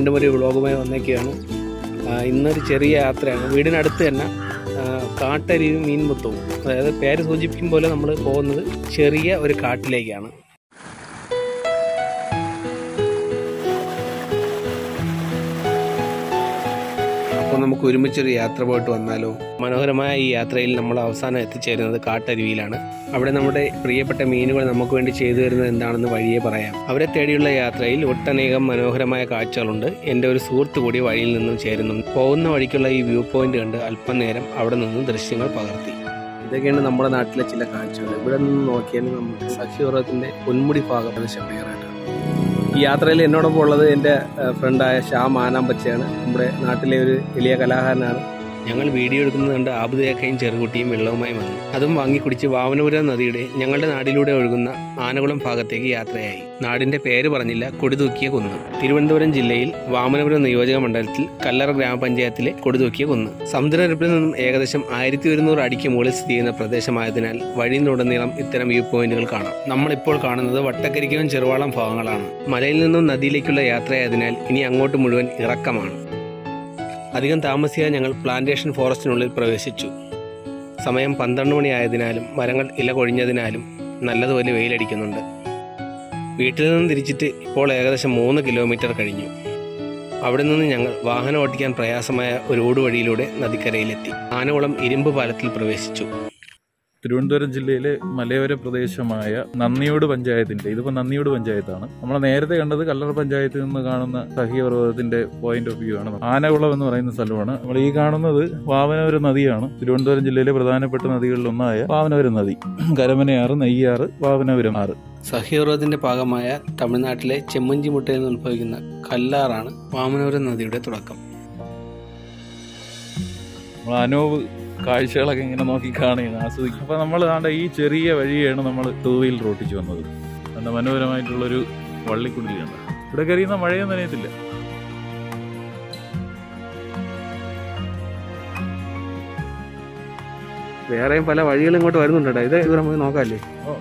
വീണ്ടും ഒരു വ്ളോഗുമായി വന്നേക്കുകയാണ് ആ, ഇന്നൊരു ചെറിയ യാത്രയാണ് വീടിനടുത്ത് തന്നെ ആ, കാട്ടരുവിയും മീൻമുത്തവും അതായത് പേര് സൂചിപ്പിക്കും പോലെ നമ്മൾ പോകുന്നത് ചെറിയ ഒരു കാട്ടിലേക്കാണ് അപ്പോൾ നമുക്ക് ഒരുമിച്ചൊരു യാത്ര പോയിട്ട് വന്നാലോ മനോഹരമായ ഈ യാത്രയിൽ നമ്മൾ അവസാനം എത്തിച്ചേരുന്നത് കാട്ടരുവിയിലാണ് അവിടെ നമ്മുടെ പ്രിയപ്പെട്ട മീനുകൾ നമുക്ക് വേണ്ടി ചെയ്തു തരുന്നത് എന്താണെന്ന് വഴിയെ പറയാം അവരെ തേടിയുള്ള യാത്രയിൽ ഒട്ടനേകം മനോഹരമായ കാഴ്ചകളുണ്ട് എൻ്റെ ഒരു സുഹൃത്ത് കൂടി വഴിയിൽ നിന്നും ചേരുന്നു പോകുന്ന വഴിക്കുള്ള ഈ വ്യൂ പോയിന്റ് കണ്ട് അല്പനേരം അവിടെ നിന്നും ദൃശ്യങ്ങൾ പകർത്തി ഇതൊക്കെയാണ് നമ്മുടെ നാട്ടിലെ ചില കാഴ്ചകൾ ഇവിടെ നിന്ന് നോക്കിയാൽ നമുക്ക് സഖ്യപർവ്വത്തിന്റെ പൊന്മുടി ഭാഗം പ്രദേശം ക്ലിയറായിട്ട് ഈ യാത്രയിൽ എന്നോടൊപ്പം ഉള്ളത് എൻ്റെ ഏഹ്, ഫ്രണ്ടായ ശ്യാം ആനാമ്പച്ചയാണ് നമ്മുടെ നാട്ടിലെ ഒരു വലിയ കലാകാരനാണ് ഞങ്ങൾ വീഡിയോ എടുക്കുന്നത് കണ്ട് ആബുദയക്കയും ചെറുകുട്ടിയും വെള്ളവുമായി വന്നു അതും വാങ്ങി കുടിച്ച് വാമനപുരം നദിയുടെ ഞങ്ങളുടെ നാടിലൂടെ ഒഴുകുന്ന ആനകുളം ഭാഗത്തേക്ക് യാത്രയായി നാടിന്റെ പേര് പറഞ്ഞില്ല കൊടിതൂക്കിയ കുന്ന് തിരുവനന്തപുരം ജില്ലയിൽ വാമനപുരം നിയോജക മണ്ഡലത്തിൽ കല്ലറ ഗ്രാമപഞ്ചായത്തിലെ കൊടിതൂക്കിയ കുന്ന് സമുദ്രനിരപ്പിൽ നിന്നും ഏകദേശം ആയിരത്തി ഒരുന്നൂറ് അടിക്ക് മുകളിൽ സ്ഥിതി ചെയ്യുന്ന പ്രദേശമായതിനാൽ വഴിയിലുടനീളം ഇത്തരം വ്യൂ പോയിന്റുകൾ കാണാം നമ്മളിപ്പോൾ കാണുന്നത് വട്ടക്കരിക്കവും ചെറുവാളം ഭാഗങ്ങളാണ് മലയിൽ നിന്നും നദിയിലേക്കുള്ള യാത്രയായതിനാൽ ഇനി അങ്ങോട്ട് മുഴുവൻ ഇറക്കമാണ് അധികം താമസിയാതെ ഞങ്ങൾ പ്ലാന്റേഷൻ ഫോറസ്റ്റിനുള്ളിൽ പ്രവേശിച്ചു സമയം പന്ത്രണ്ട് മണിയായതിനാലും മരങ്ങൾ ഇല കൊഴിഞ്ഞതിനാലും നല്ലതുപോലെ വെയിലടിക്കുന്നുണ്ട് വീട്ടിൽ നിന്ന് തിരിച്ചിട്ട് ഇപ്പോൾ ഏകദേശം മൂന്ന് കിലോമീറ്റർ കഴിഞ്ഞു അവിടെ നിന്ന് ഞങ്ങൾ വാഹനം ഓടിക്കാൻ പ്രയാസമായ ഒരു ഊടുവഴിയിലൂടെ നദിക്കരയിലെത്തി ആനകുളം ഇരുമ്പ് പാലത്തിൽ പ്രവേശിച്ചു തിരുവനന്തപുരം ജില്ലയിലെ മലയോര പ്രദേശമായ നന്ദിയോട് പഞ്ചായത്തിന്റെ ഇതിപ്പോ നന്ദിയോട് പഞ്ചായത്താണ് നമ്മൾ നേരത്തെ കണ്ടത് കല്ലറ പഞ്ചായത്തിൽ നിന്ന് കാണുന്ന സഹ്യപർവ്വതത്തിന്റെ പോയിന്റ് ഓഫ് വ്യൂ ആണ് ആനകുളം എന്ന് പറയുന്ന സ്ഥലമാണ് നമ്മൾ ഈ കാണുന്നത് വാവനപുരം നദിയാണ് തിരുവനന്തപുരം ജില്ലയിലെ പ്രധാനപ്പെട്ട നദികളിൽ ഒന്നായ വാവനപുരം നദി കരമനയാറ് നെയ്യാറ് വാവനപുരം ആറ് സഹ്യപർവ്വതത്തിന്റെ ഭാഗമായ തമിഴ്നാട്ടിലെ ചെമ്മഞ്ചിമുട്ടയിൽ നിന്ന് ഉത്ഭവിക്കുന്ന കല്ലാറാണ് വാമനപുരം നദിയുടെ തുടക്കം നമ്മൾ അനോവ് കാഴ്ചകളൊക്കെ ഇങ്ങനെ നോക്കി കാണുകയാണ് ആസ്വദിക്കും അപ്പൊ നമ്മൾ ആണ്ട ഈ ചെറിയ വഴിയാണ് നമ്മൾ ടൂ വീലർ ഓട്ടിച്ചു വന്നത് നല്ല മനോഹരമായിട്ടുള്ളൊരു വള്ളിക്കുണ്ടിൽ കണ്ട ഇവിടെ കയറിയുന്ന മഴയൊന്നും നനയത്തില്ല വേറെയും പല വഴികളും ഇങ്ങോട്ട് വരുന്നുണ്ടോ ഇത് ഇത് നമുക്ക് നോക്കാമല്ലേ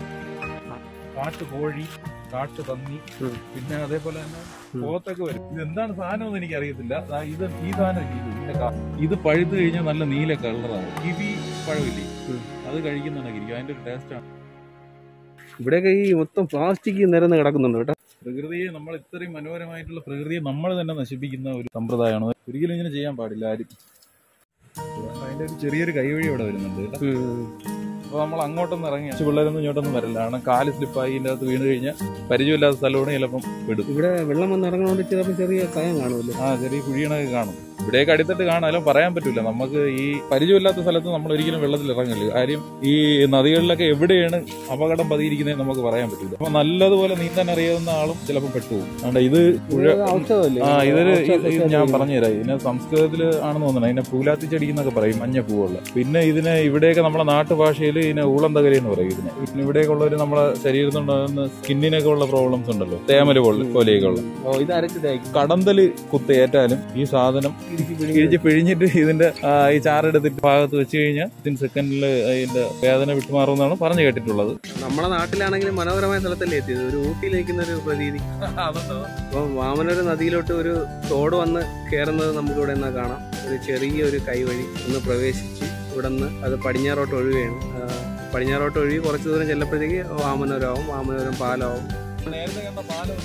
കാട്ടു കോഴി കാട്ടു പന്നി ഉം. പിന്നെ അതേപോലെ തന്നെ ഉം. പോത്തൊക്കെ വരും ഇത് എന്താണ് സാധനം എന്ന് എനിക്ക് അറിയത്തില്ല ദാ ഇത് ഈ സാധനം ഇല്ലേ, ഇത് ഇതിന്റെ കാ- ഇത് പഴുത്ത് കഴിഞ്ഞാൽ നല്ല നീല കളറാണ് കിവി പഴമില്ലേ ഉം. അത് കഴിക്കുന്നതാണെങ്കിൽ അതിന്റെ ഒരു ടേസ്റ്റാണ് ഇവിടെയൊക്കെ ഈ മൊത്തം പ്ലാസ്റ്റിക് നിരന്ന് കിടക്കുന്നുണ്ട് കേട്ടോ പ്രകൃതിയെ നമ്മൾ ഇത്രയും മനോഹരമായിട്ടുള്ള പ്രകൃതിയെ നമ്മൾ തന്നെ നശിപ്പിക്കുന്ന ഒരു സമ്പ്രദായമാണ് ഒരിക്കലും ഇങ്ങനെ ചെയ്യാൻ പാടില്ല ആരും അതിന്റെ ഒരു ചെറിയൊരു കൈവഴി ഇവിടെ വരുന്നുണ്ട് കേട്ടോ അപ്പോൾ നമ്മൾ അങ്ങോട്ടൊന്ന് ഇറങ്ങി കുറച്ച് പിള്ളേരൊന്നും ഇങ്ങോട്ടൊന്നും വരില്ല കാരണം കാല് സ്ലിപ്പായി ഇതിൻ്റെ അകത്ത് വീണ് കഴിഞ്ഞാൽ പരിചയമില്ലാത്ത സ്ഥലമാണ് ചിലപ്പം വിടും ഇവിടെ വെള്ളം വന്ന് ഇറങ്ങുന്നതുകൊണ്ട് ചിലപ്പോൾ ചെറിയ കയം കാണുമല്ലോ ആ ചെറിയ കുഴിയണൊക്കെ കാണും ഇവിടെയൊക്കെ അടിത്തട്ട് കാണാനും പറയാൻ പറ്റില്ല നമുക്ക് ഈ പരിചയമില്ലാത്ത സ്ഥലത്ത് നമ്മൾ ഒരിക്കലും വെള്ളത്തിൽ ഇറങ്ങില്ല കാര്യം ഈ നദികളിലൊക്കെ എവിടെയാണ് അപകടം പതിയിരിക്കുന്നത് നമുക്ക് പറയാൻ പറ്റില്ല അപ്പൊ നല്ലതുപോലെ നീന്താൻ അറിയാവുന്ന ആളും ചിലപ്പോൾ പെട്ടുപോകും അതുകൊണ്ട് ഇത് പുഴ ഔഷധമല്ലേ ആ ഇതൊരു ഔഷധ ഇത് ഇത് ഞാൻ പറഞ്ഞുതരാം ഇതിനെ സംസ്കൃതത്തിൽ ആണെന്ന് തോന്നുന്നു ഇതിനെ പൂലാത്തി ചെടിക്കുന്നൊക്കെ പറയും മഞ്ഞ പൂവുള്ള പിന്നെ ഇതിനെ ഇവിടെയൊക്കെ നമ്മുടെ നാട്ടുഭാഷയിൽ ഇതിനെ ഊളന്തകരി എന്ന് പറയും ഇതിനെ പിന്നെ ഇവിടെയൊക്കെ ഉള്ളവർ നമ്മുടെ ശരീരത്തിനുണ്ടാകുന്ന സ്കിന്നിനൊക്കെ ഉള്ള പ്രോബ്ലംസ് ഉണ്ടല്ലോ തേമല പോലെ പോലെയൊക്കെ ഉള്ള ഓ ഇത് അരച്ച് തേക്കും കടന്തല് കുത്തേറ്റാലും ഈ സാധനം ഇടിച്ച് പിഴിഞ്ഞിട്ട് ഇതിന്റെ ആ, ഈ ചാറെടുത്തിട്ട് ഭാഗത്ത് വെച്ച് കഴിഞ്ഞാൽ വിത്തിൻ സെക്കൻഡിൽ അതിന്റെ വേദന വിട്ടുമാറുമെന്നാണ് പറഞ്ഞു കേട്ടിട്ടുള്ളത് നമ്മുടെ നാട്ടിലാണെങ്കിലും മനോഹരമായ സ്ഥലത്തല്ലേ എത്തിയത് ഒരു ഊട്ടിയിൽ നിൽക്കുന്ന ഒരു പ്രതീതി അപ്പം വാമനൊരു നദിയിലോട്ട് ഒരു തോട് വന്ന് കയറുന്നത് നമുക്ക് ഇവിടെ നിന്ന് കാണാം ഒരു ചെറിയ ഒരു കൈവഴി ഒന്ന് പ്രവേശിച്ച് ഇവിടെ നിന്ന് അത് പടിഞ്ഞാറോട്ട് ഒഴുകുകയാണ് ആ, പടിഞ്ഞാറോട്ട് ഒഴുകി കുറച്ച് ദൂരം ചെല്ലപ്പോഴത്തേക്ക് വാമനപുരമാവും വാമനപുരം പാലമാവും നേരത്തെ കണ്ട പാലം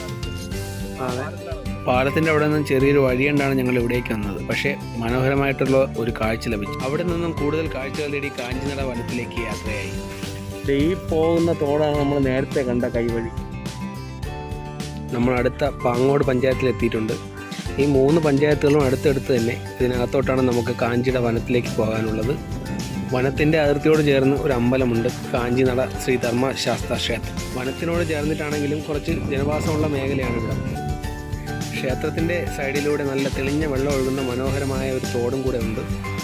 അതെ പാലത്തിന്റെ അവിടെ നിന്നും ചെറിയൊരു വഴിയുണ്ടാണ് ഞങ്ങൾ ഇവിടേക്ക് വന്നത് പക്ഷേ മനോഹരമായിട്ടുള്ള ഒരു കാഴ്ച ലഭിച്ചു അവിടെ നിന്നും കൂടുതൽ കാഴ്ചകൾ തേടി കാഞ്ചിനട വനത്തിലേക്ക് യാത്രയായി ഈ പോകുന്ന തോടാണ് നമ്മൾ നേരത്തെ കണ്ട കൈവഴി നമ്മൾ അടുത്ത പാങ്ങോട് പഞ്ചായത്തിൽ എത്തിയിട്ടുണ്ട് ഈ മൂന്ന് പഞ്ചായത്തുകളും അടുത്തടുത്ത് തന്നെ ഇതിനകത്തോട്ടാണ് നമുക്ക് കാഞ്ചിയുടെ വനത്തിലേക്ക് പോകാനുള്ളത് വനത്തിൻ്റെ അതിർത്തിയോട് ചേർന്ന് ഒരു അമ്പലമുണ്ട് കാഞ്ചിനട ശ്രീ ധർമ്മശാസ്ത്ര ക്ഷേത്രം വനത്തിനോട് ചേർന്നിട്ടാണെങ്കിലും കുറച്ച് ജനവാസമുള്ള മേഖലയാണ് ഇവിടെ ക്ഷേത്രത്തിൻ്റെ സൈഡിലൂടെ നല്ല തെളിഞ്ഞ വെള്ളം ഒഴുകുന്ന മനോഹരമായ ഒരു തോടും കൂടെ ഉണ്ട്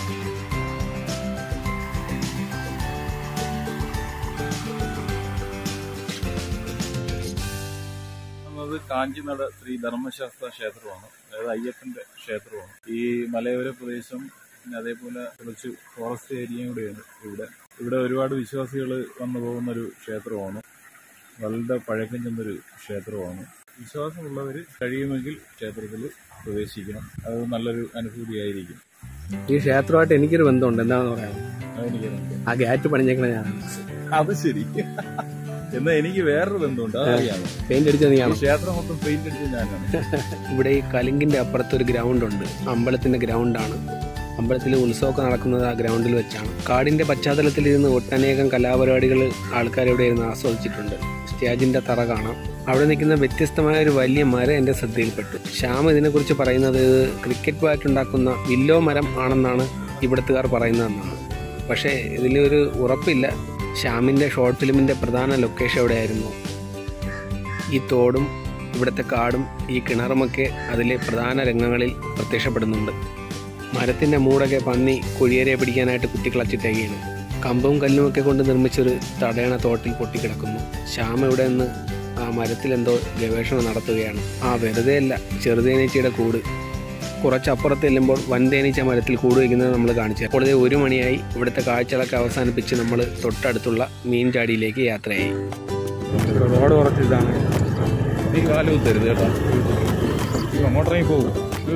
എന്നത് കാഞ്ചിനട ശ്രീ ധർമ്മശാസ്ത്ര ക്ഷേത്രമാണ് അതായത് അയ്യപ്പന്റെ ക്ഷേത്രമാണ് ഈ മലയോര പ്രദേശം പിന്നെ അതേപോലെ കുറച്ച് ഫോറസ്റ്റ് ഏരിയയും കൂടെയാണ് ഇവിടെ ഇവിടെ ഒരുപാട് വിശ്വാസികൾ വന്നു പോകുന്ന ഒരു ക്ഷേത്രമാണ് വളരെ പഴക്കം ചെന്നൊരു ക്ഷേത്രമാണ് വിശ്വാസമുള്ളവർ കഴിയുമെങ്കിൽ ക്ഷേത്രത്തിൽ പ്രവേശിക്കണം അത് നല്ലൊരു അനുഭൂതിയായിരിക്കും ഈ ക്ഷേത്രമായിട്ട് എനിക്കൊരു ബന്ധമുണ്ട് എന്താണെന്ന് പറയാം അതെനിക്കറിയാം ആ ഗാറ്റ് പണിഞ്ഞേക്കണ ഞാനാണ് അത് ശരി എന്നാ എനിക്ക് വേറൊരു ബന്ധമുണ്ട് അതറിയാമോ പെയിന്റ് അടിച്ചത് ഈ നീയാണോ ക്ഷേത്രം മൊത്തം പെയിന്റ് അടിച്ച ഞാനാണ് ഇവിടെ ഈ കലിങ്കിന്റെ അപ്പുറത്ത് ഒരു ഗ്രൗണ്ട് ഉണ്ട് അമ്പലത്തിന്റെ ഗ്രൗണ്ടാണ് അമ്പലത്തിൽ ഉത്സവമൊക്കെ നടക്കുന്നത് ആ ഗ്രൗണ്ടിൽ വെച്ചാണ് കാടിന്റെ പശ്ചാത്തലത്തിൽ ഇരുന്ന് ഒട്ടനേകം കലാപരിപാടികൾ ആൾക്കാർ ഇവിടെ ഇരുന്ന് ആസ്വദിച്ചിട്ടുണ്ട് സ്റ്റേജിന്റെ തറ കാണാം അവിടെ നിൽക്കുന്ന വ്യത്യസ്തമായ ഒരു വലിയ മരം എന്റെ ശ്രദ്ധയിൽപ്പെട്ടു ശ്യാം ഇതിനെക്കുറിച്ച് പറയുന്നത് ഇത് ക്രിക്കറ്റ് ബാറ്റ് ഉണ്ടാക്കുന്ന വില്ലോ മരം ആണെന്നാണ് ഇവിടുത്തുകാർ പറയുന്നതെന്നാണ് പക്ഷേ ഇതിലൊരു ഉറപ്പില്ല ശ്യാമിന്റെ ഷോർട്ട് ഫിലിമിന്റെ പ്രധാന ലൊക്കേഷൻ എവിടെയായിരുന്നു ഈ തോടും ഇവിടുത്തെ കാടും ഈ കിണറുമൊക്കെ അതിലെ പ്രധാന രംഗങ്ങളിൽ പ്രത്യക്ഷപ്പെടുന്നുണ്ട് മരത്തിന്റെ മൂടൊക്കെ പന്നി കുഴിയരെ പിടിക്കാനായിട്ട് കുത്തിക്കളച്ചിട്ടേക്കാണ് കമ്പും കല്ലുമൊക്കെ കൊണ്ട് നിർമ്മിച്ചൊരു തടയണ തോട്ടിൽ പൊട്ടിക്കിടക്കുന്നു ശ്യാമ ഇവിടെ നിന്ന് ആ മരത്തിലെന്തോ ഗവേഷണം നടത്തുകയാണ് ആ വെറുതെ അല്ല ചെറുതേനീച്ചയുടെ കൂട് കുറച്ചപ്പുറത്ത് ചെല്ലുമ്പോൾ വൻതേനീച്ച മരത്തിൽ കൂട് വയ്ക്കുന്നത് നമ്മൾ കാണിച്ചു അപ്പോൾ ഇതേ ഒരു മണിയായി ഇവിടുത്തെ കാഴ്ചകളൊക്കെ അവസാനിപ്പിച്ച് നമ്മൾ തൊട്ടടുത്തുള്ള മീൻചാടിയിലേക്ക് യാത്രയായി റോഡ് കുറച്ച് ഇതാണ് നീ കാലം തരുത് കേട്ടോ അങ്ങോട്ടിറങ്ങി പോകും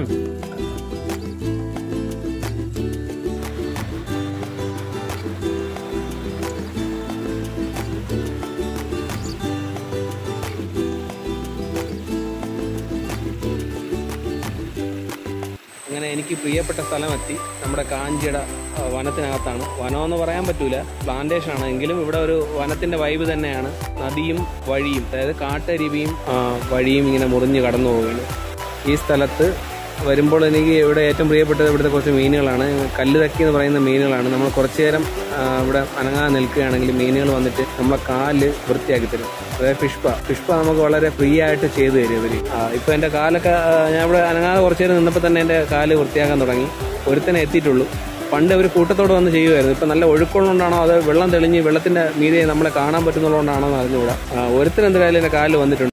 അങ്ങനെ എനിക്ക് പ്രിയപ്പെട്ട സ്ഥലം എത്തി നമ്മുടെ കാഞ്ചിയുടെ ആ, വനത്തിനകത്താണ് വനം എന്ന് പറയാൻ പറ്റൂല പ്ലാന്റേഷൻ ആണ് എങ്കിലും ഇവിടെ ഒരു വനത്തിന്റെ വൈബ് തന്നെയാണ് നദിയും വഴിയും അതായത് കാട്ടരുവിയും ആ, വഴിയും ഇങ്ങനെ മുറിഞ്ഞ് കടന്നു പോവുകയാണ് ഈ സ്ഥലത്ത് വരുമ്പോൾ എനിക്ക് ഇവിടെ ഏറ്റവും പ്രിയപ്പെട്ടത് ഇവിടുത്തെ കുറച്ച് മീനുകളാണ് കല്ല് തക്കി എന്ന് പറയുന്ന മീനുകളാണ് നമ്മൾ കുറച്ചു നേരം ആ, ഇവിടെ അനങ്ങാതെ നിൽക്കുകയാണെങ്കിൽ മീനുകൾ വന്നിട്ട് നമ്മളെ കാല് വൃത്തിയാക്കി തരും അതായത് ഫിഷ്പ ഫിഷ്പ നമുക്ക് വളരെ ഫ്രീ ആയിട്ട് ചെയ്തു തരും ഇവര് ആ, ഇപ്പൊ എന്റെ കാലൊക്കെ ആ, ഞാൻ ഇവിടെ അനങ്ങാതെ കുറച്ചു നേരം നിന്നപ്പോൾ തന്നെ എന്റെ കാല് വൃത്തിയാക്കാൻ തുടങ്ങി ഒരുത്തനെ എത്തിയിട്ടുള്ളൂ പണ്ട് അവർ കൂട്ടത്തോട് വന്ന് ചെയ്യുമായിരുന്നു ഇപ്പൊ നല്ല ഒഴുക്കുള്ളതുകൊണ്ടാണോ അത് വെള്ളം തെളിഞ്ഞ് വെള്ളത്തിന്റെ മീതെ നമ്മളെ കാണാൻ പറ്റുന്നതുകൊണ്ടാണോ എന്ന് അറിഞ്ഞുകൂടാ ആ, ഒരുത്തൻ എന്തായാലും എന്റെ കാല് വന്നിട്ടുണ്ട്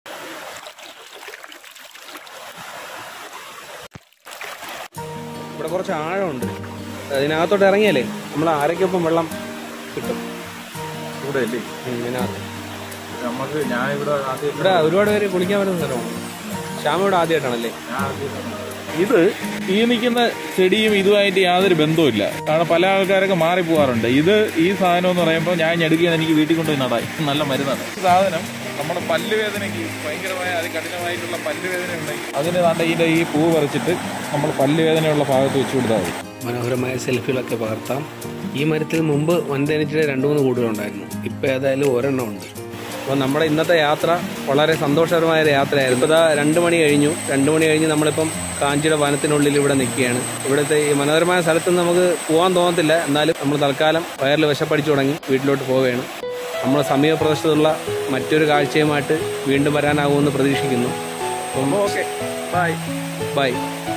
ഇവിടെ കുറച്ച് ആഴമുണ്ട് അതിനകത്തോട്ട് ഇറങ്ങിയാലേ നമ്മൾ ആരൊക്കെയൊപ്പം വെള്ളം കിട്ടും ഇവിടെ അല്ലേ ഉം, ഇതിനകത്ത് നമുക്ക് ഞാൻ ഇവിടെ ആദ്യം ഇവിടെ ഒരുപാട് പേര് കുളിക്കാൻ വരുന്ന സ്ഥലമാണ് ശ്യാമ ഇവിടെ ആദ്യമായിട്ടാണല്ലേ ഇത് ഈ നിൽക്കുന്ന ചെടിയും ഇതുമായിട്ട് യാതൊരു ബന്ധവുമില്ല കാരണം പല ആൾക്കാരൊക്കെ മാറിപ്പോവാറുണ്ട് ഇത് ഈ സാധനം എന്ന് പറയുമ്പോൾ ഞാൻ ഞെടുക്കുകയാണ് എനിക്ക് വീട്ടിൽ കൊണ്ടുപോയി നടായി നല്ല മരുന്നാണ് ഈ സാധനം നമ്മുടെ പല്ലുവേദനയ്ക്ക് ഭയങ്കരമായ അതികഠിനമായിട്ടുള്ള പല്ലുവേദന ഉണ്ടെങ്കിൽ അതിന് താണ്ട ഇതിന്റെ ഈ പൂ പറിച്ചിട്ട് നമ്മൾ പല്ലുവേദനയുള്ള ഭാഗത്ത് വെച്ച് കൊടുത്താൽ മതി മനോഹരമായ സെൽഫികളൊക്കെ പകർത്താം ഈ മരത്തിൽ മുമ്പ് വൻതേനീച്ചയുടെ രണ്ട് മൂന്ന് കൂടുകളുണ്ടായിരുന്നു ഇപ്പം ഏതായാലും ഒരെണ്ണം ഉണ്ട് അപ്പോൾ നമ്മുടെ ഇന്നത്തെ യാത്ര വളരെ സന്തോഷകരമായ ഒരു യാത്രയായിരുന്നു ഇപ്പോൾ ഇതാ രണ്ട് മണി കഴിഞ്ഞു രണ്ട് മണി കഴിഞ്ഞ് നമ്മളിപ്പം കാഞ്ചിയുടെ വനത്തിനുള്ളിൽ ഇവിടെ നിൽക്കുകയാണ് ഇവിടുത്തെ ഈ മനോഹരമായ സ്ഥലത്ത് നിന്ന് നമുക്ക് പോകാൻ തോന്നത്തില്ല എന്നാലും നമ്മൾ തൽക്കാലം വയറിൽ വിശപ്പടിച്ചു തുടങ്ങി വീട്ടിലോട്ട് പോവുകയാണ് നമ്മൾ സമീപപ്രദേശത്തുള്ള മറ്റൊരു കാഴ്ചയുമായിട്ട് വീണ്ടും വരാനാകുമെന്ന് പ്രതീക്ഷിക്കുന്നു ഓക്കെ ബൈ ബൈ